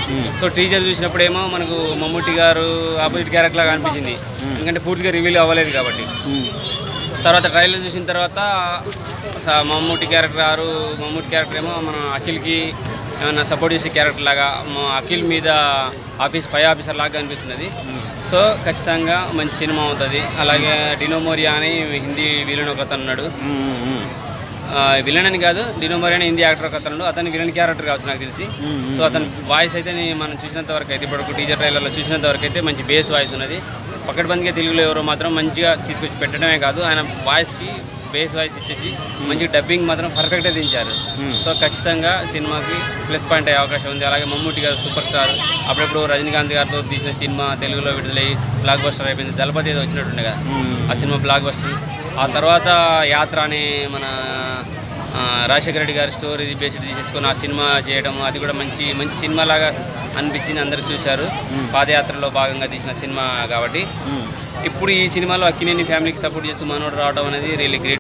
so teaser చూసినప్పుడు ఏమో మనకు మమ్ముట్టి గారు ఆపోజిట్ క్యారెక్టర్ లాగా అనిపించింది ఎందుకంటే పూర్తిగా రివీల్ అవ్వలేదు కాబట్టి తర్వాత ట్రైలర్ చూసిన తర్వాత స- మమ్ముట్టి క్యారెక్టర్ గారు మమ్ముట్టి క్యారెక్టర్ ఏమో మన అఖిల్కి ఏమన్నా సపోర్ట్ చేసే క్యారెక్టర్ లాగా మా అఖిల్ మీద ఆఫీస్ పై ఆఫీసర్ లాగా అనిపిస్తున్నది సో ఖచ్చితంగా మంచి సినిమా అవుతుంది అలాగే డినోమోరియా అని హిందీ విలన్ ఒక అతను ఉన్నాడు ఆ, విలన్ అని కాదు డినోమోరియా అని హిందీ యాక్టర్ ఒక అతను అతను విలన్ క్యారెక్టర్ కావచ్చు నాకు తెలిసి సో అతని వాయిస్ అయితే నీ- మనం చూసినంత వరకు అయితే ఇప్పుడు టీజర్ ట్రైలర్లో చూసినంత వరకు అయితే మంచి బేస్ వాయిస్ ఉన్నది పక్కడబందిగా తెలుగులో ఎవరో మాత్రం మంచిగా తీసుకొచ్చి పెట్టడమే కాదు ఆయన వాయిస్కి బేస్ వాయిస్ ఇచ్చేసి మంచి డబ్బింగ్ మాత్రం పర్ఫెక్ట్గా దించారు సో ఖచ్చితంగా సినిమాకి ప్లస్ పాయింట్ అయ్యే అవకాశం ఉంది అలాగే మమ్మూటి గారు సూపర్ స్టార్ అప్పుడప్పుడు రజనీకాంత్ గారితో తీసిన సినిమా తెలుగులో విడుదలయ్యి బ్లాక్ బస్టర్ అయిపోయింది దళపతి ఏదో వచ్చినట్టుండే కదా ఆ సినిమా బ్లాక్ బస్టర్ ఆ తర్వాత యాత్ర అనే మన ఆ, రాజశేఖర రెడ్డి గారి స్టోరీ బేస్డ్ తీసేసుకొని ఆ సినిమా చేయడం అది కూడా మంచి మంచి సినిమా లాగా అనిపించింది అందరూ చూశారు పాదయాత్రలో భాగంగా తీసిన సినిమా కాబట్టి ఇప్పుడు ఈ సినిమాలో అక్కినేని ఫ్యామిలీకి సపోర్ట్ చేస్తూ మనోడు రావడం అనేది రియల్లీ గ్రేట్